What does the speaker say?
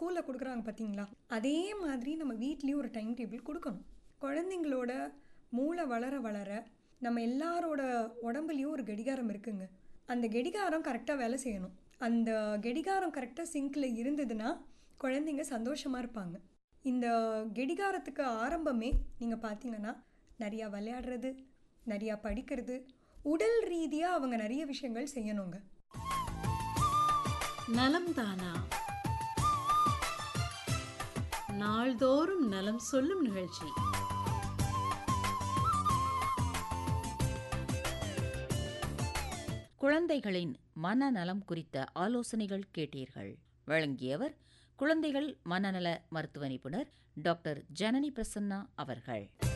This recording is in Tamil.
ஸ்கூலில் கொடுக்குறாங்க பார்த்தீங்களா அதே மாதிரி நம்ம வீட்லேயும் ஒரு டைம் டேபிள் கொடுக்கணும் குழந்தைங்களோட மூளை வளர வளர நம்ம எல்லாரோட உடம்புலையும் ஒரு கடிகாரம் இருக்குங்க அந்த கடிகாரம் கரெக்டாக வேலை செய்யணும் அந்த கடிகாரம் கரெக்டாக சிங்கில் இருந்ததுன்னா குழந்தைங்க சந்தோஷமாக இருப்பாங்க இந்த கடிகாரத்துக்கு ஆரம்பமே நீங்கள் பார்த்தீங்கன்னா நிறையா விளையாடுறது நிறையா படிக்கிறது உடல் ரீதியாக அவங்க நிறைய விஷயங்கள் செய்யணுங்க நலம் தானா நாள்தோறும் நலம் சொல்லும் நிகழ்ச்சி குழந்தைகளின் மனநலம் குறித்த ஆலோசனைகள் கேட்டீர்கள் வழங்கியவர் குழந்தைகள் மனநல மருத்துவ நிபுணர் டாக்டர் ஜனனி பிரசன்னா அவர்கள்